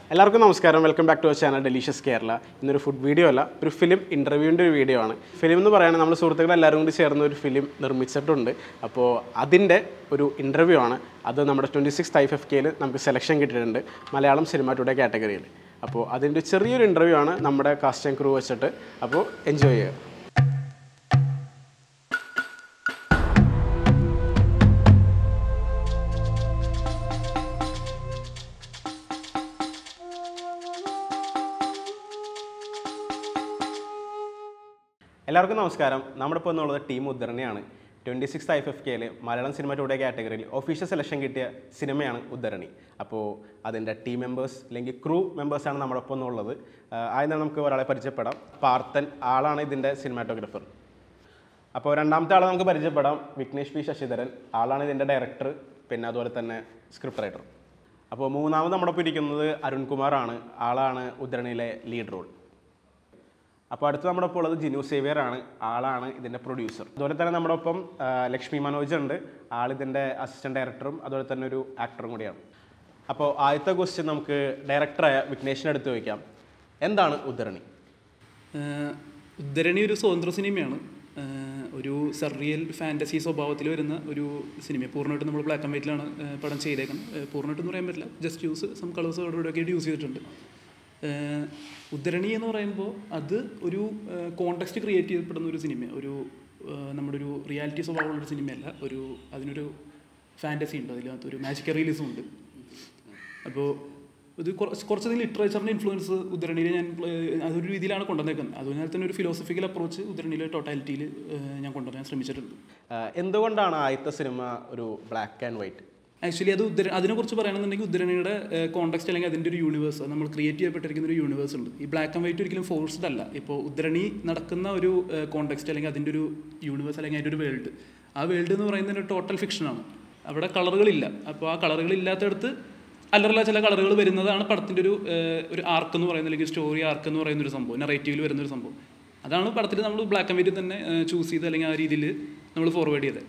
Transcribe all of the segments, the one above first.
എല്ലാവർക്കും നമസ്കാരം welcome back to our channel delicious Kerala ഇന്നൊരു ഫുഡ് വീഡിയോ അല്ല ഒരു ഫിലിം ഇൻ്റർവ്യൂവിൻ്റെ ഒരു വീഡിയോ ആണ് ഫിലിം എന്ന് പറയുന്നത് നമ്മൾ സുഹൃത്തുക്കൾ എല്ലാവരും കൂടി ചേർന്ന് ഒരു ഫിലിം നിർമ്മിച്ചിട്ടുണ്ട് അപ്പോൾ അതിൻ്റെ ഒരു ഇൻ്റർവ്യൂ ആണ് അത് നമ്മുടെ ട്വൻറ്റി സിക്സ് ഐഫ് എഫ് കെയിൽ നമുക്ക് സെലക്ഷൻ കിട്ടിയിട്ടുണ്ട് മലയാളം സിനിമ ടുഡേ കാറ്റഗറിയിൽ അപ്പോൾ അതിൻ്റെ ചെറിയൊരു ഇൻ്റർവ്യൂ ആണ് നമ്മുടെ കാസ്റ്റ് ആൻഡ് ക്രൂ വെച്ചിട്ട് അപ്പോൾ എൻജോയ് ചെയ്യുക എല്ലാവർക്കും നമസ്കാരം നമ്മുടെ ഇപ്പോൾ എന്നുള്ളത് ടീം ഉദ്ധരണിയാണ് ട്വൻറ്റി സിക്സ് ഐഫ് എഫ് കെയിൽ മലയാളം സിനിമ ടുഡേ കാറ്റഗറിയിൽ ഒഫീഷ്യൽ സെലക്ഷൻ കിട്ടിയ സിനിമയാണ് ഉദ്ധരണി അപ്പോൾ അതിൻ്റെ ടീം മെമ്പേഴ്സ് അല്ലെങ്കിൽ ക്രൂ മെമ്പേഴ്സാണ് നമ്മുടെ ഒപ്പം എന്നുള്ളത് ആദ്യം തന്നെ നമുക്ക് ഒരാളെ പരിചയപ്പെടാം പാർത്തൻ ആളാണ് ഇതിൻ്റെ സിനിമാറ്റോഗ്രാഫർ അപ്പോൾ രണ്ടാമത്തെ ആളെ നമുക്ക് പരിചയപ്പെടാം വിഘ്നേഷ് പി ശശിധരൻ ആളാണ് ഇതിൻ്റെ ഡയറക്ടർ പിന്നെ അതുപോലെ തന്നെ സ്ക്രിപ്റ്റ് റൈറ്റർ അപ്പോൾ മൂന്നാമത് നമ്മുടെ ഒപ്പം ഇരിക്കുന്നത് അരുൺകുമാറാണ് ആളാണ് ഉദ്ധരണിയിലെ ലീഡ് റോൾ അപ്പോൾ അടുത്ത് നമ്മുടെ ഒപ്പം ഉള്ളത് ജിനു സേവിയർ ആണ് ആളാണ് ഇതിൻ്റെ പ്രൊഡ്യൂസർ അതുപോലെ തന്നെ നമ്മുടെ ഒപ്പം ആ, ലക്ഷ്മി മനോജ് ഉണ്ട് ആൾ ഇതിൻ്റെ അസിസ്റ്റന്റ് ഡയറക്ടറും അതുപോലെ തന്നെ ഒരു ആക്ടറും കൂടിയാണ് അപ്പോൾ ആദ്യത്തെ ക്വസ്റ്റ്യൻ നമുക്ക് ഡയറക്ടറായ വിഘ്നേഷിൻ്റെ അടുത്ത് ചോദിക്കാം എന്താണ് ഉദ്ധരണി ആഹ് ഉദ്ധരണി ഒരു സ്വതന്ത്ര സിനിമയാണ് ആഹ് ഒരു സർറിയൽ ഫാൻറ്റസി സ്വഭാവത്തിൽ വരുന്ന ഒരു സിനിമ പൂർണ്ണമായിട്ടും നമ്മൾ ബ്ലാക്ക് ആൻഡ് വൈറ്റിലാണ് ആഹ് പടം ചെയ്തേക്കുന്നത് ആഹ് പൂർണ്ണമായിട്ടെന്ന് പറയാൻ പറ്റില്ല ജസ്റ്റ് യൂസ് സം കളേഴ്സ് അവിടെ ഇവിടെ ഒക്കെ യൂസ് ചെയ്തിട്ടുണ്ട് ആഹ് ഉദ്ധരണി എന്ന് പറയുമ്പോൾ അത് ഒരു കോണ്ടെക്സ്റ്റ് ക്രിയേറ്റ് ചെയ്യപ്പെടുന്ന ഒരു സിനിമ ഒരു ആഹ് നമ്മുടെ ഒരു റിയാലിറ്റി സ്വഭാവമുള്ള ഒരു സിനിമയല്ല ഒരു അതിനൊരു ഫാൻറ്റസി ഉണ്ട് അതിനകത്ത് ഒരു മാജിക്കൽ റിയലിസം ഉണ്ട് അപ്പോൾ ഇത് കുറച്ച് കുറച്ചധികം ലിറ്ററേച്ചറിൻ്റെ ഇൻഫ്ലുവൻസ് ഉദ്ധരണിയിൽ ഞാൻ ഏഹ്, അതൊരു രീതിയിലാണ് കൊണ്ടുവന്നേക്കുന്നത് അതുപോലെ തന്നെ ഒരു ഫിലോസഫിക്കൽ അപ്രോച്ച് ഉദ്ധരണിയിലെ ടോട്ടാലിറ്റിയിൽ ഞാൻ കൊണ്ടുവരാൻ ശ്രമിച്ചിട്ടുണ്ട് ആ, എന്തുകൊണ്ടാണ് ആദ്യത്തെ സിനിമ ഒരു ബ്ലാക്ക് ആൻഡ് വൈറ്റ് ആക്ച്വലി അത് ഉദ്ധര അതിനെക്കുറിച്ച് പറയുകയാണെന്നുണ്ടെങ്കിൽ ഉദ്ധരണിയുടെ കോണ്ടെക്സ്റ്റ് അല്ലെങ്കിൽ അതിൻ്റെ ഒരു യൂണിവേഴ്സ് നമ്മൾ ക്രിയേറ്റ് ചെയ്യപ്പെട്ടിരിക്കുന്ന ഒരു യൂണിവേഴ്സ് ഉണ്ട് ഈ ബ്ലാക്ക് ആൻഡ് വൈറ്റ് ഒരിക്കലും ഫോഴ്സ്ഡ് അല്ല ഇപ്പോൾ ഉദ്ധരണി നടക്കുന്ന ഒരു കോണ്ടെക്സ്റ്റ് അല്ലെങ്കിൽ അതിൻ്റെ ഒരു യൂണിവേഴ്സ് അല്ലെങ്കിൽ അതിൻ്റെ ഒരു വേൾഡ് ആ വേൾഡ് എന്ന് പറയുന്നത് ടോട്ടൽ ഫിക്ഷനാണ് അവിടെ കളറുകളില്ല അപ്പോൾ ആ കളറുകൾ ഇല്ലാത്തടത്ത് അല്ലറല്ല ചില കളറുകൾ വരുന്നതാണ് പടത്തിൻ്റെ ഒരു ഏഹ്, ഒരു ആർക്ക് എന്ന് പറയുന്നത് അല്ലെങ്കിൽ സ്റ്റോറി ആർക്ക് എന്ന് പറയുന്ന ഒരു സംഭവം നറേറ്റീവിൽ വരുന്ന ഒരു സംഭവം അതാണ് പടത്തിൽ നമ്മൾ ബ്ലാക്ക് ആൻഡ് വൈറ്റ് തന്നെ ചൂസ് ചെയ്ത് അല്ലെങ്കിൽ ആ രീതിയിൽ നമ്മൾ ഫോർവേഡ് ചെയ്തത്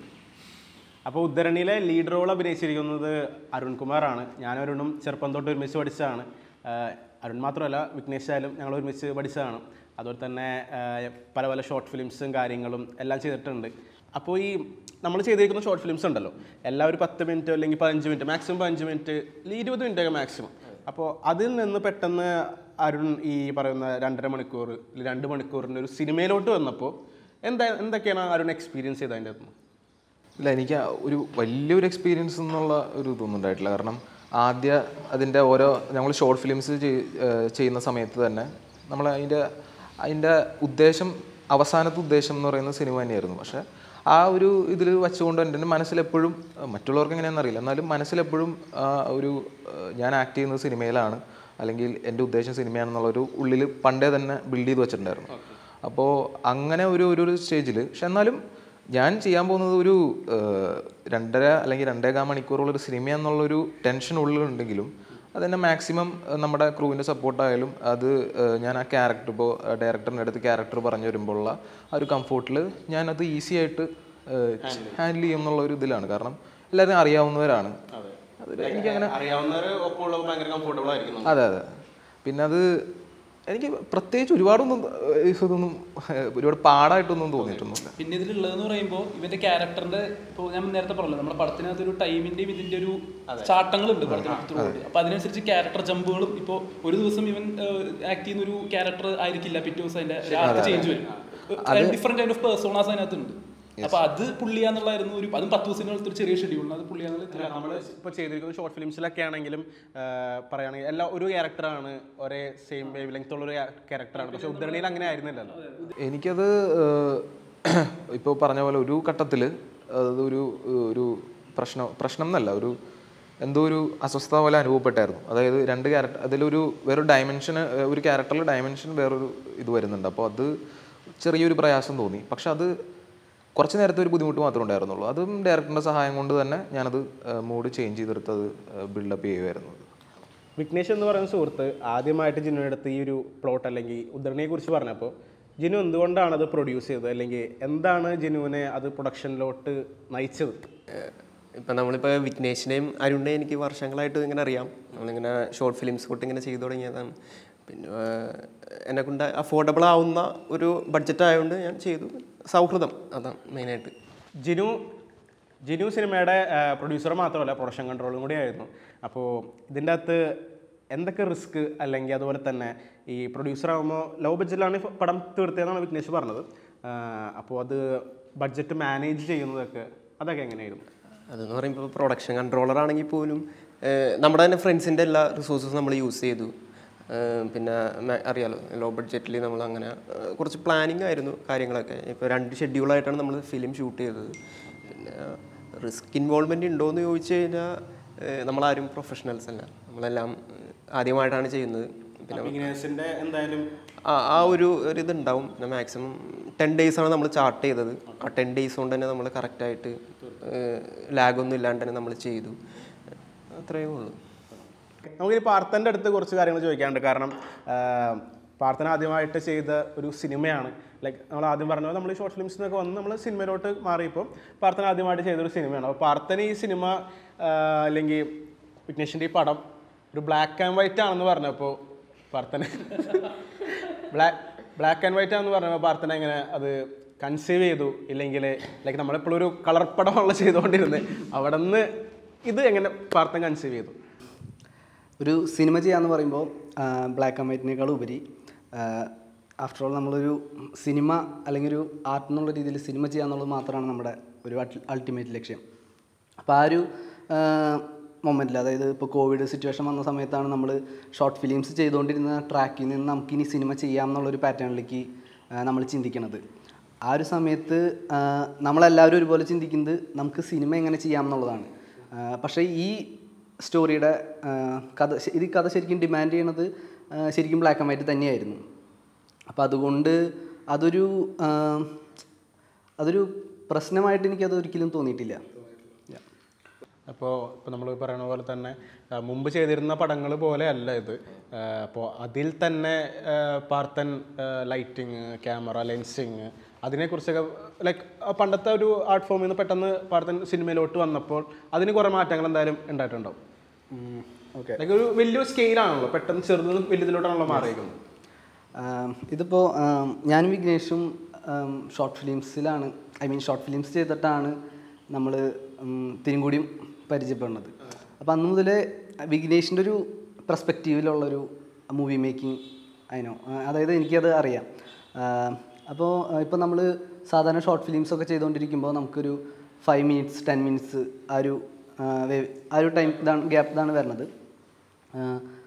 അപ്പോൾ ഉദ്ധരണിയിലെ ലീഡ് റോൾ അഭിനയിച്ചിരിക്കുന്നത് അരുൺകുമാറാണ് ഞാൻ അരുണും ചെറുപ്പം തൊട്ട് ഒരുമിച്ച് പഠിച്ചതാണ് ആഹ് അരുൺ മാത്രമല്ല വിഘ്നേഷ് ആയാലും ഞങ്ങൾ ഒരുമിച്ച് പഠിച്ചതാണ് അതുപോലെ തന്നെ ആഹ് പല പല ഷോർട്ട് ഫിലിംസും കാര്യങ്ങളും എല്ലാം ചെയ്തിട്ടുണ്ട് അപ്പോൾ ഈ നമ്മൾ ചെയ്തിരിക്കുന്ന ഷോർട്ട് ഫിലിംസ് ഉണ്ടല്ലോ എല്ലാം ഒരു പത്ത് മിനിറ്റ് അല്ലെങ്കിൽ പതിനഞ്ച് മിനിറ്റ് മാക്സിമം പതിനഞ്ച് മിനിറ്റ് ഇരുപത് മിനിറ്റ് ഒക്കെ മാക്സിമം അപ്പോൾ അതിൽ നിന്ന് പെട്ടെന്ന് അരുൺ ഈ പറയുന്ന രണ്ടര മണിക്കൂർ അല്ലെങ്കിൽ രണ്ട് മണിക്കൂറിൻ്റെ ഒരു സിനിമയിലോട്ട് വന്നപ്പോൾ എന്താ എന്തൊക്കെയാണ് അരുൺ എക്സ്പീരിയൻസ് ചെയ്തത് അതിൻ്റെ അകത്ത് ഇല്ല എനിക്ക് ആ ഒരു വലിയൊരു എക്സ്പീരിയൻസ് എന്നുള്ള ഒരു ഇതൊന്നും ഉണ്ടായിട്ടില്ല കാരണം ആദ്യ അതിൻ്റെ ഓരോ നമ്മൾ ഷോർട്ട് ഫിലിംസ് ചെയ്യുന്ന സമയത്ത് തന്നെ നമ്മൾ അതിൻ്റെ അതിൻ്റെ ഉദ്ദേശം അവസാനത്തെ ഉദ്ദേശം എന്ന് പറയുന്ന സിനിമ തന്നെയായിരുന്നു പക്ഷേ ആ ഒരു ഇതിൽ വെച്ചുകൊണ്ട് എൻ്റെ മനസ്സിലെപ്പോഴും അഹ് മറ്റുള്ളവർക്ക് എങ്ങനെയാണെന്ന് അറിയില്ല എന്നാലും മനസ്സിലെപ്പോഴും ആ ഒരു അഹ് ഞാൻ ആക്ട് ചെയ്യുന്നത് സിനിമയിലാണ് അല്ലെങ്കിൽ എൻ്റെ ഉദ്ദേശം സിനിമയാണെന്നുള്ളൊരു ഉള്ളിൽ പണ്ടേ തന്നെ ബിൽഡ് ചെയ്ത് വെച്ചിട്ടുണ്ടായിരുന്നു അപ്പോൾ അങ്ങനെ ഒരു ഒരു ഒരു സ്റ്റേജിൽ പക്ഷെ എന്നാലും ഞാൻ ചെയ്യാൻ പോകുന്നത് ഒരു ഏഹ്, രണ്ടര അല്ലെങ്കിൽ രണ്ടേകാൽ മണിക്കൂറുള്ള ഒരു സിനിമ എന്നുള്ളൊരു ടെൻഷൻ ഉള്ളിലുണ്ടെങ്കിലും അതെന്നെ മാക്സിമം നമ്മുടെ ക്രൂവിൻ്റെ സപ്പോർട്ടായാലും അത് ഏഹ്, ഞാൻ ആ ക്യാരക്ടർ ഇപ്പോൾ ഡയറക്ടറിൻ്റെ അടുത്ത് ക്യാരക്ടർ പറഞ്ഞു വരുമ്പോഴുള്ള ആ ഒരു കംഫോർട്ടിൽ ഞാനത് ഈസി ആയിട്ട് ഹാൻഡിൽ ചെയ്യും എന്നുള്ള ഒരു ഇതിലാണ് കാരണം എല്ലാവരും അറിയാവുന്നവരാണ് അതിൽ എനിക്കങ്ങനെ അറിയാവുന്നവർ ഒപ്പമുള്ള ഭയങ്കര കംഫർട്ടബിൾ ആയിരിക്കും അതെ അതെ പിന്നെ അത് എനിക്ക് പ്രത്യേകിച്ച് ഒരുപാടൊന്നും ഏഹ്, ഇതൊന്നും ഏഹ്, ഒരുപാട് പാടായിട്ടൊന്നും തോന്നിയിട്ടൊന്നുമില്ല പിന്നെ ഇതിലുള്ളതെന്ന് പറയുമ്പോൾ ഇവന്റെ ക്യാരക്ടറിന്റെ ഇപ്പോൾ ഞാൻ നേരത്തെ പറഞ്ഞല്ലോ നമ്മുടെ പടത്തിനകത്ത് ഒരു ടൈമിന്റെയും ഇതിന്റെ ഒരു ചാട്ടങ്ങളുണ്ട് പടത്തിനകത്ത് അപ്പൊ അതിനനുസരിച്ച് ക്യാരക്ടർ ജമ്പുകളും ഇപ്പോൾ ഒരു ദിവസം ഇവൻ ആക്ട് ചെയ്യുന്ന ഒരു ക്യാരക്ടർ ആയിരിക്കില്ല പിറ്റേ ദിവസം അതിന്റെ ആർക്ക് ചേഞ്ച് വരും ഡിഫറെന്റ് കൈൻഡ് ഓഫ് പേഴ്സോണാസ് അതിനകത്തുണ്ട് അപ്പൊ അത് പുള്ളിയാന്നുള്ളായിരുന്നു ഒരു അതും പത്ത് ദിവസത്തിനകത്ത് ഒരു ചെറിയ ഷെഡ്യൂൾ അത് പുള്ളിയാന്നുള്ള നമ്മൾ ഇപ്പോൾ ചെയ്തിരിക്കുന്ന ഷോർട്ട് ഫിലിംസിലൊക്കെ ആണെങ്കിലും ആ, പറയുകയാണെങ്കിൽ എല്ലാ ഒരു ക്യാരക്ടറാണ് ഒരേ സെയിം വേവ് ലെങ്ത് ഉള്ള ഒരു ക്യാരക്ടറാണ് പക്ഷെ ഉദ്ധരണിയിൽ അങ്ങനെ ആയിരുന്നില്ലല്ലോ എനിക്കത് ഇപ്പോൾ പറഞ്ഞ പോലെ ഒരു ഘട്ടത്തിൽ അതൊരു ഒരു പ്രശ്നം പ്രശ്നം എന്നല്ല ഒരു എന്തോ ഒരു അസ്വസ്ഥത പോലെ അനുഭവപ്പെട്ടായിരുന്നു അതായത് രണ്ട് ക്യാരക്ടർ അതിലൊരു വേറൊരു ഡയമെൻഷൻ ഒരു ക്യാരക്ടറിൽ ഡയമെൻഷൻ വേറൊരു ഇത് വരുന്നുണ്ട് അപ്പോൾ അത് ചെറിയൊരു പ്രയാസം തോന്നി പക്ഷെ അത് കുറച്ച് നേരത്തെ ഒരു ബുദ്ധിമുട്ട് മാത്രമേ ഉണ്ടായിരുന്നുള്ളൂ അതും ഡയറക്ടറിൻ്റെ സഹായം കൊണ്ട് തന്നെ ഞാനത് മൂഡ് ചേഞ്ച് ചെയ്തെടുത്തത് ബിൽഡപ്പ് ചെയ്യുമായിരുന്നു വിഘ്നേഷ് എന്ന് പറയുന്ന സുഹൃത്ത് ആദ്യമായിട്ട് ജിനുവിൻ്റെ അടുത്ത് ഈ ഒരു പ്ലോട്ട് അല്ലെങ്കിൽ ഉദ്ധരണിയെ കുറിച്ച് പറഞ്ഞപ്പോൾ ജിനു എന്തുകൊണ്ടാണ് അത് പ്രൊഡ്യൂസ് ചെയ്തത് അല്ലെങ്കിൽ എന്താണ് ജിനുവിനെ അത് പ്രൊഡക്ഷനിലോട്ട് നയിച്ചത് ഇപ്പം നമ്മളിപ്പോൾ വിഘ്നേഷിനെയും അരുണിനെയും എനിക്ക് വർഷങ്ങളായിട്ട് ഇങ്ങനെ അറിയാം നമ്മളിങ്ങനെ ഷോർട്ട് ഫിലിംസ് തൊട്ട് ഇങ്ങനെ ചെയ്തു തുടങ്ങിയതാണ് പിന്നെ എന്നെ കൊണ്ട് അഫോർഡബിൾ ആവുന്ന ഒരു ബഡ്ജറ്റ് ആയതുകൊണ്ട് ഞാൻ ചെയ്തു സൗഹൃദം അതാണ് മെയിനായിട്ട് ജിനു ജിനു സിനിമയുടെ പ്രൊഡ്യൂസർ മാത്രമല്ല പ്രൊഡക്ഷൻ കൺട്രോളും കൂടി ആയിരുന്നു അപ്പോൾ ഇതിൻ്റെ അകത്ത് എന്തൊക്കെ റിസ്ക് അല്ലെങ്കിൽ അതുപോലെ തന്നെ ഈ പ്രൊഡ്യൂസർ ആകുമ്പോൾ ലോ ബഡ്ജറ്റിലാണ് ഈ പടം തീർത്തതെന്നാണ് വിഘ്നേഷ് പറഞ്ഞത് അപ്പോൾ അത് ബഡ്ജറ്റ് മാനേജ് ചെയ്യുന്നതൊക്കെ അതൊക്കെ എങ്ങനെയായിരുന്നു അതെന്ന് പറയുമ്പോൾ പ്രൊഡക്ഷൻ കൺട്രോളർ ആണെങ്കിൽ പോലും ഏഹ്, നമ്മുടെ തന്നെ ഫ്രണ്ട്സിൻ്റെ എല്ലാ റിസോഴ്സസും നമ്മൾ യൂസ് ചെയ്തു ഏഹ്, പിന്നെ മ- അറിയാലോ ലോ ബഡ്ജറ്റിൽ നമ്മൾ അങ്ങനെ ഏഹ്, കുറച്ച് പ്ലാനിങ് ആയിരുന്നു കാര്യങ്ങളൊക്കെ ഇപ്പോൾ രണ്ട് ഷെഡ്യൂളായിട്ടാണ് നമ്മൾ ഫിലിം ഷൂട്ട് ചെയ്തത് പിന്നെ റിസ്ക് ഇൻവോൾവ്മെൻ്റ് ഉണ്ടോ എന്ന് ചോദിച്ചു കഴിഞ്ഞാൽ ഏഹ്, നമ്മളാരും പ്രൊഫഷണൽസ് അല്ല നമ്മളെല്ലാം ഏഹ്, ആദ്യമായിട്ടാണ് ചെയ്യുന്നത് പിന്നെ വിഘ്നേഷിൻ്റെ എന്തായാലും ആ ആ ഒരു ഒരു ഇതുണ്ടാവും പിന്നെ മാക്സിമം ടെൻ ഡേയ്സാണ് നമ്മൾ ചാർട്ട് ചെയ്തത് ആ ടെൻ ഡേയ്സ് കൊണ്ട് തന്നെ നമ്മൾ കറക്റ്റായിട്ട് ലാഗൊന്നും ഇല്ലാണ്ട് തന്നെ നമ്മൾ ചെയ്തു അത്രയേ ഉള്ളൂ നമുക്കിനി പാർത്തൻ്റെ അടുത്ത് കുറച്ച് കാര്യങ്ങൾ ചോദിക്കാനുണ്ട് കാരണം ആ, പാർത്തൻ ആദ്യമായിട്ട് ചെയ്ത ഒരു സിനിമയാണ് ലൈക്ക് നമ്മൾ ആദ്യം പറഞ്ഞ പോലെ നമ്മൾ ഷോർട്ട് ഫിലിംസ് എന്നൊക്കെ വന്ന് നമ്മൾ സിനിമയിലോട്ട് മാറിയപ്പോൾ പാർത്തൻ ആദ്യമായിട്ട് ചെയ്തൊരു സിനിമയാണ് അപ്പോൾ പാർത്തൻ ഈ സിനിമ ആ, അല്ലെങ്കിൽ വിഘ്നേഷിൻ്റെ ഈ പടം ഒരു ബ്ലാക്ക് ആൻഡ് വൈറ്റ് ആണെന്ന് പറഞ്ഞപ്പോൾ പാർത്തന് ബ്ലാക്ക് ബ്ലാക്ക് ആൻഡ് വൈറ്റ് ആണെന്ന് പറഞ്ഞപ്പോൾ പാർത്തന എങ്ങനെ അത് കൺസീവ് ചെയ്തു ഇല്ലെങ്കിൽ ലൈക്ക് നമ്മളെപ്പോഴും ഒരു കളർ പടമാണല്ലോ ചെയ്തുകൊണ്ടിരുന്നത് അവിടെ നിന്ന് ഇത് എങ്ങനെ പാർത്തൻ കൺസീവ് ചെയ്തു ഒരു സിനിമ ചെയ്യാന്ന് പറയുമ്പോൾ ബ്ലാക്ക് ആൻഡ് വൈറ്റിനേക്കാൾ ഉപരി ആഫ്റ്റർ ഓൾ നമ്മളൊരു സിനിമ അല്ലെങ്കിൽ ഒരു ആർട്ട് എന്നുള്ള രീതിയിൽ സിനിമ ചെയ്യാന്നുള്ളത് മാത്രമാണ് നമ്മുടെ ഒരു അൾട്ടിമേറ്റ് ലക്ഷ്യം അപ്പോൾ ആ ഒരു മൊമെൻറ്റിൽ അതായത് ഇപ്പോൾ കോവിഡ് സിറ്റുവേഷൻ വന്ന സമയത്താണ് നമ്മൾ ഷോർട്ട് ഫിലിംസ് ചെയ്തുകൊണ്ടിരുന്ന ട്രാക്കിൽ നിന്ന് നമുക്കിനി സിനിമ ചെയ്യാം എന്നുള്ളൊരു പാറ്റേണിലേക്ക് നമ്മൾ ചിന്തിക്കണത് ആ ഒരു സമയത്ത് ആ, നമ്മളെല്ലാവരും ഒരുപോലെ ചിന്തിക്കുന്നത് നമുക്ക് സിനിമ എങ്ങനെ ചെയ്യാം എന്നുള്ളതാണ് ആ, പക്ഷേ ഈ സ്റ്റോറിയുടെ ആ, കഥ ശ- ഇത് കഥ ശരിക്കും ഡിമാൻഡ് ചെയ്യണത് ആ, ശരിക്കും ബ്ലാക്ക് ആൻഡ് വൈറ്റ് തന്നെയായിരുന്നു അപ്പോൾ അതുകൊണ്ട് അതൊരു ആ, അതൊരു പ്രശ്നമായിട്ട് എനിക്കത് ഒരിക്കലും തോന്നിയിട്ടില്ല Yeah. അപ്പോൾ ഇപ്പോൾ നമ്മൾ പറയുന്ന പോലെ തന്നെ ആ, മുമ്പ് ചെയ്തിരുന്ന പടങ്ങൾ പോലെ അല്ല ഇത് അപ്പോൾ അതിൽ തന്നെ ആ, പാർത്തൻ ലൈറ്റിങ് ക്യാമറ ലെൻസിങ് അതിനെക്കുറിച്ചൊക്കെ ലൈക്ക് പണ്ടത്തെ ഒരു ആർട്ട് ഫോമിൽ നിന്ന് പെട്ടെന്ന് പാർത്തൻ സിനിമയിലോട്ട് വന്നപ്പോൾ അതിന് കുറേ മാറ്റങ്ങൾ എന്തായാലും ഉണ്ടായിട്ടുണ്ടാവും ഓക്കെ ലൈക്ക് ഒരു വലിയൊരു സ്കെയിലാണല്ലോ പെട്ടെന്ന് ചെറുതും വലിയതിലോട്ടാണല്ലോ മാറിയിരിക്കുന്നത് ആം, ഇതിപ്പോൾ ആം, ഞാനും വിഘ്നേഷും ഷോർട്ട് ഫിലിംസിലാണ് ഐ മീൻ ഷോർട്ട് ഫിലിംസ് ചെയ്തിട്ടാണ് നമ്മൾ ഇത്തിരിയും കൂടിയും പരിചയപ്പെടുന്നത് അപ്പോൾ അന്ന് മുതലേ വിഘ്നേഷിൻ്റെ ഒരു പെർസ്പെക്റ്റീവിലുള്ളൊരു മൂവി മേക്കിംഗ് അതിനോ അതായത് എനിക്കത് അറിയാം അപ്പോൾ ഇപ്പോൾ നമ്മൾ സാധാരണ ഷോർട്ട് ഫിലിംസ് ഒക്കെ ചെയ്തുകൊണ്ടിരിക്കുമ്പോൾ നമുക്കൊരു ഫൈവ് മിനിറ്റ്സ് ടെൻ മിനിറ്റ്സ് ആ ഒരു ആ, വേ- ആ ഒരു ടൈം ഇതാണ് ഗ്യാപ്പ് ഇതാണ് വരുന്നത് ആ,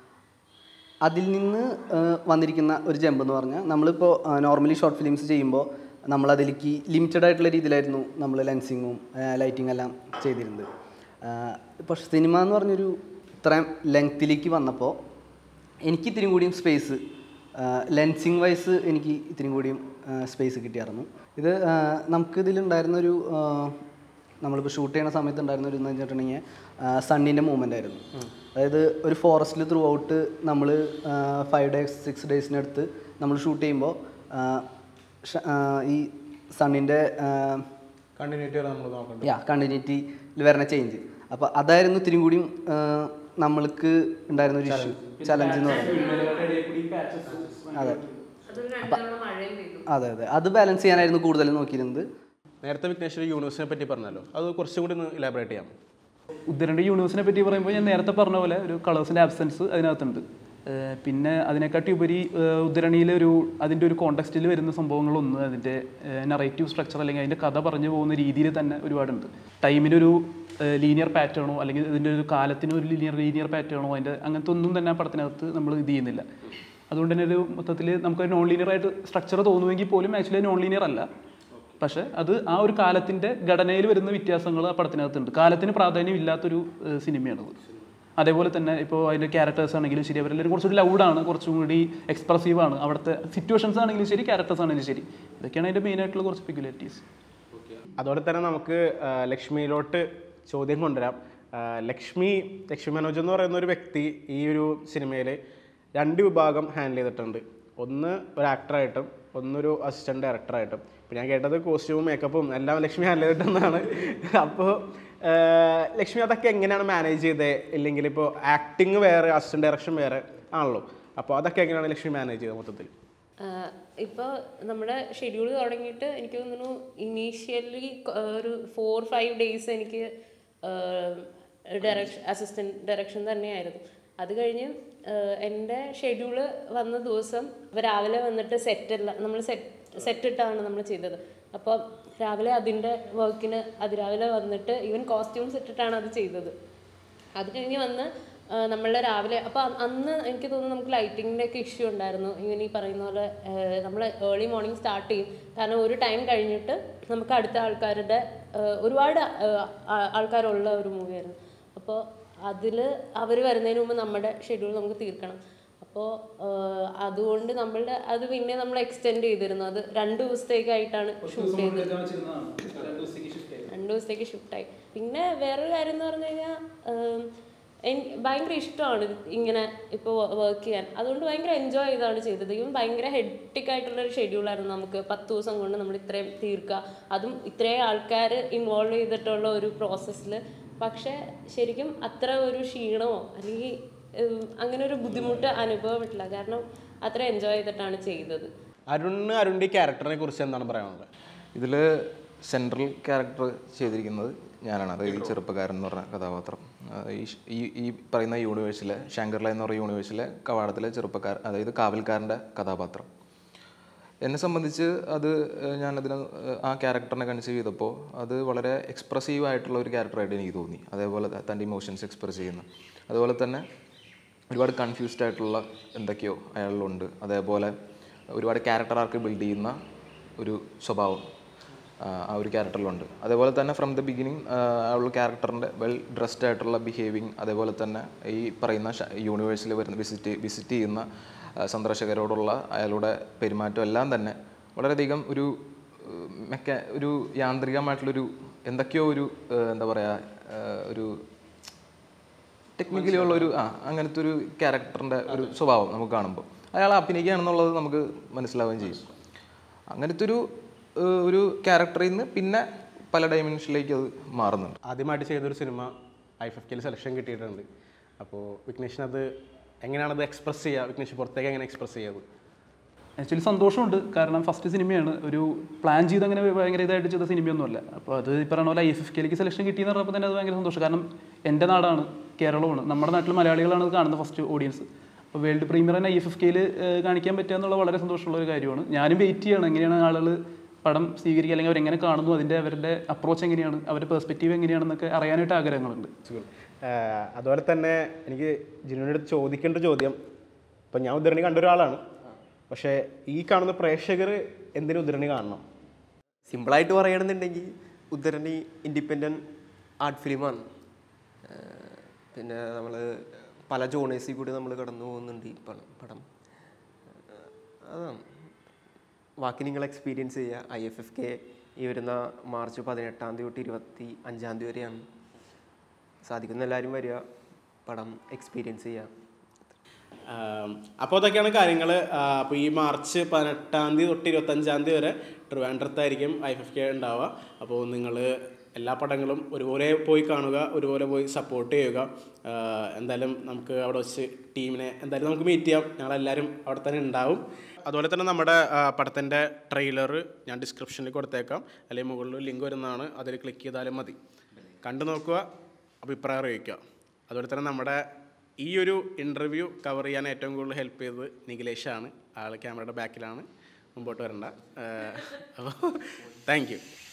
അതിൽ നിന്ന് ആ, വന്നിരിക്കുന്ന ഒരു ജമ്പ് എന്ന് പറഞ്ഞാൽ നമ്മളിപ്പോൾ നോർമലി ഷോർട്ട് ഫിലിംസ് ചെയ്യുമ്പോൾ നമ്മൾ അതിലേക്ക് ലിമിറ്റഡ് ആയിട്ടുള്ള രീതിയിലായിരുന്നു നമ്മൾ ലെൻസിങ്ങും ലൈറ്റിംഗ് എല്ലാം ചെയ്തിരുന്നത് പക്ഷെ സിനിമ എന്ന് പറഞ്ഞൊരു ഇത്രയും ലെങ്ത്തിലേക്ക് വന്നപ്പോൾ എനിക്ക് ഇത്തിരി കൂടിയും സ്പേസ് ലെൻസിങ് വൈസ് എനിക്ക് ഇത്തിരി കൂടിയും സ്പേസ് കിട്ടിയായിരുന്നു ഇത് ആ, നമുക്ക് ഇതിലുണ്ടായിരുന്നൊരു ആ, നമ്മളിപ്പോൾ ഷൂട്ട് ചെയ്യുന്ന സമയത്ത് ഉണ്ടായിരുന്ന ഒരു എന്ന് വെച്ചിട്ടുണ്ടെങ്കിൽ സണ്ണിൻ്റെ മൂവ്മെൻ്റ് ആയിരുന്നു അതായത് ഒരു ഫോറസ്റ്റിൽ ത്രൂ ഔട്ട് നമ്മൾ ഫൈവ് ഡേയ്സ് സിക്സ് ഡേയ്സിനടുത്ത് നമ്മൾ ഷൂട്ട് ചെയ്യുമ്പോൾ ഈ സണ്ണിൻ്റെ കണ്ടിന്യൂറ്റി വരെ നമ്മൾ നോക്കണം യാ കണ്ടിന്യൂറ്റിയിൽ വരുന്ന ചേഞ്ച് അപ്പോൾ അതായിരുന്നു ഇത്തിരി കൂടിയും ആ, നമ്മൾക്ക് ഉണ്ടായിരുന്ന ഒരു ഇഷ്യൂ ചലഞ്ച് എന്ന് പറയുന്നത് അതെ അതെ അതെ അത് ബാലൻസ് ചെയ്യാനായിരുന്നു കൂടുതലും നോക്കിയിരുന്നത് നേരത്തെ വിഘ്നേശ്വര യൂണിവേഴ്സിനെ പറ്റി പറഞ്ഞല്ലോ അത് കുറച്ചും കൂടി ഒന്ന് ഇലാബറേറ്റ് ചെയ്യാം ഉദ്ധരണി യൂണിവേഴ്സിനെ പറ്റി പറയുമ്പോൾ ഞാൻ നേരത്തെ പറഞ്ഞ പോലെ ഒരു കളേഴ്സിൻ്റെ ആബ്സെൻസ് അതിനകത്തുണ്ട് ഏഹ് പിന്നെ അതിനെക്കാട്ടി ഉപരി ഉദ്ധരണിയിലെ ഒരു അതിൻ്റെ ഒരു കോണ്ടക്സ്റ്റിൽ വരുന്ന സംഭവങ്ങളൊന്നും അതിൻ്റെ നറേറ്റീവ് സ്ട്രക്ചർ അല്ലെങ്കിൽ അതിൻ്റെ കഥ പറഞ്ഞു പോകുന്ന രീതിയിൽ തന്നെ ഒരുപാടുണ്ട് ടൈമിനൊരു ലീനിയർ പാറ്റേണോ അല്ലെങ്കിൽ ഇതിൻ്റെ ഒരു കാലത്തിന് ഒരു ലീനിയർ ലീനിയർ പാറ്റേണോ അതിൻ്റെ അങ്ങനത്തെ ഒന്നും തന്നെ ആ പടത്തിനകത്ത് നമ്മൾ ഇത് ചെയ്യുന്നില്ല അതുകൊണ്ട് തന്നെ ഒരു മൊത്തത്തിൽ നമുക്ക് നോൺ ലീനിയർ ആയിട്ട് സ്ട്രക്ചർ തോന്നുമെങ്കിൽ പോലും ആക്ച്വലി നോൺ ലീനിയർ അല്ല പക്ഷേ അത് ആ ഒരു കാലത്തിൻ്റെ ഘടനയിൽ വരുന്ന വ്യത്യാസങ്ങൾ ആ പടത്തിനകത്തുണ്ട് കാലത്തിന് പ്രാധാന്യം ഇല്ലാത്തൊരു ഏഹ്, സിനിമയാണത് അതേപോലെ തന്നെ ഇപ്പോൾ അതിൻ്റെ ക്യാരക്ടേഴ്സ് ആണെങ്കിലും ശരി അവരെല്ലാവരും കുറച്ചുകൂടി ലൗഡാണ് കുറച്ചും കൂടി എക്സ്പ്രസീവ് ആണ് അവിടുത്തെ സിറ്റുവേഷൻസ് ആണെങ്കിലും ശരി ക്യാരക്ടേഴ്സ് ആണെങ്കിലും ശരി ഇതൊക്കെയാണ് അതിൻ്റെ മെയിൻ ആയിട്ടുള്ള കുറച്ച് പെക്യുലാരിറ്റീസ് അതോടെ തന്നെ നമുക്ക് ആ, ലക്ഷ്മിയിലോട്ട് ചോദ്യം കൊണ്ടുവരാം ആ, ലക്ഷ്മി ലക്ഷ്മി മനോജ് എന്ന് പറയുന്ന ഒരു വ്യക്തി ഈ ഒരു സിനിമയിൽ രണ്ട് വിഭാഗം ഹാൻഡിൽ ചെയ്തിട്ടുണ്ട് ഒന്ന് ഒരു ആക്ടറായിട്ടും ഒന്നൊരു അസിസ്റ്റൻറ്റ് ഡയറക്ടറായിട്ടും ഇപ്പം ഞാൻ കേട്ടത് കോസ്റ്റ്യൂമും മേക്കപ്പും എല്ലാം ലക്ഷ്മി ഹാൻഡിൽ ചെയ്തിട്ടെന്നാണ് അപ്പോൾ ലക്ഷ്മി അതൊക്കെ എങ്ങനെയാണ് മാനേജ് ചെയ്തത് ഇല്ലെങ്കിൽ ഇപ്പോൾ ആക്ടിങ് വേറെ അസിസ്റ്റൻറ്റ് ഡയറക്ഷൻ വേറെ ആണല്ലോ അപ്പോൾ അതൊക്കെ എങ്ങനെയാണ് ലക്ഷ്മി മാനേജ് ചെയ്തത് മൊത്തത്തിൽ ഇപ്പോൾ നമ്മുടെ ഷെഡ്യൂൾ തുടങ്ങിയിട്ട് എനിക്ക് തോന്നുന്നു ഇനീഷ്യലി ഒരു ഫോർ ഫൈവ് ഡേയ്സ് എനിക്ക് ഡയറക്ഷൻ അസിസ്റ്റൻറ്റ് ഡയറക്ഷൻ തന്നെയായിരുന്നു അത് കഴിഞ്ഞ് ആഹ് എൻ്റെ ഷെഡ്യൂള് വന്ന ദിവസം രാവിലെ വന്നിട്ട് സെറ്റെല്ലാം നമ്മൾ സെറ്റ് സെറ്റ് ഇട്ടാണ് നമ്മൾ ചെയ്തത് അപ്പോൾ രാവിലെ അതിൻ്റെ വർക്കിന് അതിരാവിലെ വന്നിട്ട് ഈവൻ കോസ്റ്റ്യൂംസ് ഇട്ടിട്ടാണ് അത് ചെയ്തത് അത് കഴിഞ്ഞ് വന്ന് ആ, നമ്മളുടെ രാവിലെ അപ്പോൾ അന്ന് എനിക്ക് തോന്നുന്നു നമുക്ക് ലൈറ്റിങ്ങിൻ്റെ ഒക്കെ ഇഷ്യൂ ഉണ്ടായിരുന്നു ഇങ്ങനെ ഈ പറയുന്ന പോലെ നമ്മൾ ഏർലി മോർണിംഗ് സ്റ്റാർട്ട് ചെയ്യും കാരണം ഒരു ടൈം കഴിഞ്ഞിട്ട് നമുക്ക് അടുത്ത ആൾക്കാരുടെ ആ, ഒരുപാട് ആ, ആ- ആൾക്കാരുള്ള ഒരു മൂവിയായിരുന്നു അപ്പോൾ അതിൽ അവർ വരുന്നതിന് മുമ്പ് നമ്മുടെ ഷെഡ്യൂൾ നമുക്ക് തീർക്കണം അപ്പോൾ അതുകൊണ്ട് നമ്മളുടെ അത് പിന്നെ നമ്മൾ എക്സ്റ്റെൻഡ് ചെയ്തിരുന്നു അത് രണ്ട് ദിവസത്തേക്കായിട്ടാണ് ഷൂട്ട് ചെയ്തത് രണ്ട് ദിവസത്തേക്ക് ഷിഫ്റ്റായി പിന്നെ വേറൊരു കാര്യം എന്ന് പറഞ്ഞു കഴിഞ്ഞാൽ എനിക്ക് ഭയങ്കര ഇഷ്ടമാണ് ഇങ്ങനെ ഇപ്പോൾ വർക്ക് ചെയ്യാൻ അതുകൊണ്ട് ഭയങ്കര എൻജോയ് ചെയ്താണ് ചെയ്തത് ഇവൻ ഭയങ്കര ഹെഡ്റ്റിക് ആയിട്ടുള്ള ഒരു ഷെഡ്യൂളായിരുന്നു നമുക്ക് പത്ത് ദിവസം കൊണ്ട് നമ്മൾ ഇത്രയും തീർക്കുക അതും ഇത്രയും ആൾക്കാർ ഇൻവോൾവ് ചെയ്തിട്ടുള്ള ഒരു പ്രോസസ്സിൽ പക്ഷേ ശരിക്കും അത്ര ഒരു ക്ഷീണമോ അല്ലെങ്കിൽ ഉം, അങ്ങനെ ഒരു ബുദ്ധിമുട്ട് അനുഭവപ്പെട്ടില്ല കാരണം അത്ര എൻജോയ് ചെയ്തിട്ടാണ് ചെയ്തത് അരുണിന് അരുണിൻ്റെ ക്യാരക്ടറിനെ കുറിച്ച് എന്താണ് പറയാനുള്ളത് ഇതിൽ സെൻട്രൽ ക്യാരക്ടർ ചെയ്തിരിക്കുന്നത് ഞാനാണ് അതായത് ഈ ചെറുപ്പക്കാരൻ എന്ന് പറഞ്ഞ കഥാപാത്രം ആ, ഈ ഷ്- ഈ ഈ പറയുന്ന യൂണിവേഴ്സിലെ ശങ്കർല എന്ന് പറയുന്ന യൂണിവേഴ്സിലെ കവാടത്തിലെ ചെറുപ്പക്കാരൻ അതായത് കാവൽക്കാരൻ്റെ കഥാപാത്രം എന്നെ സംബന്ധിച്ച് അത് ഏഹ്, ഞാനതിന് ഏഹ്, ആ ക്യാരക്ടറിനെ കൺസീവ് ചെയ്തപ്പോൾ അത് വളരെ എക്സ്പ്രസീവ് ആയിട്ടുള്ള ഒരു ക്യാരക്ടറായിട്ട് എനിക്ക് തോന്നി അതേപോലെ ത- തൻ്റെ ഇമോഷൻസ് എക്സ്പ്രസ് ചെയ്യുന്ന അതുപോലെ തന്നെ ഒരുപാട് കൺഫ്യൂസ്ഡ് ആയിട്ടുള്ള എന്തൊക്കെയോ അയാളിലുണ്ട് അതേപോലെ ഒരുപാട് ക്യാരക്ടർ ആർക്ക് ബിൽഡ് ചെയ്യുന്ന ഒരു സ്വഭാവം ആ, ആ ഒരു ക്യാരക്ടറിലുണ്ട് അതേപോലെ തന്നെ ഫ്രം ദ ബിഗിനിങ് ആ ഉള്ള ക്യാരക്ടറിൻ്റെ വെൽ ഡ്രസ്ഡ് ആയിട്ടുള്ള ബിഹേവിങ് അതേപോലെ തന്നെ ഈ പറയുന്ന യൂണിവേഴ്സിൽ വരുന്ന വിസിറ്റ് വിസിറ്റ് ചെയ്യുന്ന ആ, സന്ദർശകരോടുള്ള അയാളുടെ പെരുമാറ്റം എല്ലാം തന്നെ വളരെയധികം ഒരു ഏഹ്, മെക്ക ഒരു യാന്ത്രികമായിട്ടുള്ളൊരു എന്തൊക്കെയോ ഒരു ഏഹ്, എന്താ പറയുക ഏഹ്, ഒരു ടെക്നിക്കലി ഉള്ള ഒരു ആ അങ്ങനത്തെ ഒരു ക്യാരക്ടറിൻ്റെ ഒരു സ്വഭാവം നമുക്ക് കാണുമ്പോൾ അയാൾ അഭിനയിക്കുകയാണെന്നുള്ളത് നമുക്ക് മനസ്സിലാവുകയും ചെയ്യും അങ്ങനത്തെ ഒരു ഏഹ്, ഒരു ക്യാരക്ടറിൽ നിന്ന് പിന്നെ പല ഡയമെൻഷനിലേക്ക് അത് മാറുന്നുണ്ട് ആദ്യമായിട്ട് ചെയ്തൊരു സിനിമ ഐ എഫ് കെയിൽ സെലക്ഷൻ കിട്ടിയിട്ടുണ്ട് അപ്പോൾ വിഘ്നേഷിന് അത് എങ്ങനെയാണത് എക്സ്പ്രസ് ചെയ്യുക വിഘ്നേഷ് പുറത്തേക്ക് എങ്ങനെ എക്സ്പ്രസ് ചെയ്യാത് ആക്ച്വലി സന്തോഷമുണ്ട് കാരണം ഫസ്റ്റ് സിനിമയാണ് ഒരു പ്ലാൻ ചെയ്ത് അങ്ങനെ ഭയങ്കര ഇതായിട്ട് ചെയ്ത സിനിമയൊന്നുമല്ല അപ്പോൾ അത് ഈ പറയുന്ന പോലെ ഐ എഫ് കെയിലേക്ക് സെലക്ഷൻ കിട്ടിയെന്ന് പറഞ്ഞപ്പോൾ തന്നെ അത് ഭയങ്കര സന്തോഷം കാരണം എൻ്റെ നാടാണ് കേരളമാണ് നമ്മുടെ നാട്ടിൽ മലയാളികളാണ് ഇത് കാണുന്ന ഫസ്റ്റ് ഓഡിയൻസ് അപ്പോൾ വേൾഡ് പ്രീമിയർ തന്നെ ഐ എഫ് എഫ് കെയിൽ കാണിക്കാൻ പറ്റുക എന്നുള്ള വളരെ സന്തോഷമുള്ള ഒരു കാര്യമാണ് ഞാനും വെയിറ്റ് ചെയ്യണം എങ്ങനെയാണ് ആളുകൾ പടം സ്വീകരിക്കുക അല്ലെങ്കിൽ അവരെങ്ങനെ കാണുന്നു അതിൻ്റെ അവരുടെ അപ്രോച്ച് എങ്ങനെയാണ് അവരുടെ പെർസ്പെക്റ്റീവ് എങ്ങനെയാണെന്നൊക്കെ അറിയാനായിട്ട് ആഗ്രഹങ്ങളുണ്ട് ആഹ് അതുപോലെ തന്നെ എനിക്ക് ജിനുവിൻ്റെ അടുത്ത് ചോദിക്കേണ്ട ഒരു ചോദ്യം ഇപ്പം ഞാൻ ഉദ്ധരണി കണ്ട ഒരാളാണ് പക്ഷേ ഈ കാണുന്ന പ്രേക്ഷകർ എന്തിനു ഉദ്ധരണി കാണണം സിമ്പിളായിട്ട് പറയുകയാണെന്നുണ്ടെങ്കിൽ ഉദ്ധരണി ഇൻഡിപെൻഡൻറ്റ് ആർട്ട് ഫിലിമാണ് പിന്നെ നമ്മൾ പല ജോണേഴ്സിൽ കൂടി നമ്മൾ കടന്നു പോകുന്നുണ്ട് ഈ പടം പടം ഏഹ് അതാണ് ബാക്കി നിങ്ങൾ എക്സ്പീരിയൻസ് ചെയ്യുക ഐ എഫ് എഫ് കെ ഈ വരുന്ന മാർച്ച് പതിനെട്ടാം തീയതി തൊട്ട് ഇരുപത്തി അഞ്ചാം തീയതി വരെയാണ് സാധിക്കുന്ന എല്ലാവരും വരിക പടം എക്സ്പീരിയൻസ് ചെയ്യുക അപ്പോൾ അതൊക്കെയാണ് കാര്യങ്ങൾ അപ്പോൾ ഈ മാർച്ച് പതിനെട്ടാം തീയതി തൊട്ട് ഇരുപത്തഞ്ചാം തീയതി വരെ ട്രിവാൻഡ്രത്തായിരിക്കും ഐ എഫ് കെ ഉണ്ടാവുക അപ്പോൾ നിങ്ങൾ എല്ലാ പടങ്ങളും ഒരുപോലെ പോയി കാണുക ഒരുപോലെ പോയി സപ്പോർട്ട് ചെയ്യുക ആഹ് എന്തായാലും നമുക്ക് അവിടെ വെച്ച് ടീമിനെ എന്തായാലും നമുക്ക് മീറ്റ് ചെയ്യാം ഞങ്ങളെല്ലാവരും അവിടെ തന്നെ ഉണ്ടാവും അതുപോലെ തന്നെ നമ്മുടെ പടത്തിൻ്റെ ട്രെയിലർ ഞാൻ ഡിസ്ക്രിപ്ഷനിൽ കൊടുത്തേക്കാം അല്ലെങ്കിൽ മുകളിൽ ലിങ്ക് വരുന്നതാണ് അതിൽ ക്ലിക്ക് ചെയ്താലും മതി കണ്ടു നോക്കുക അഭിപ്രായം അറിയിക്കുക അതുപോലെ തന്നെ നമ്മുടെ ഈ ഒരു ഇൻ്റർവ്യൂ കവർ ചെയ്യാൻ ഏറ്റവും കൂടുതൽ ഹെൽപ്പ് ചെയ്തത് നിഖിലേഷാണ് ആൾ ക്യാമറയുടെ ബാക്കിലാണ് മുമ്പോട്ട് വരണ്ട അപ്പോൾ താങ്ക് യു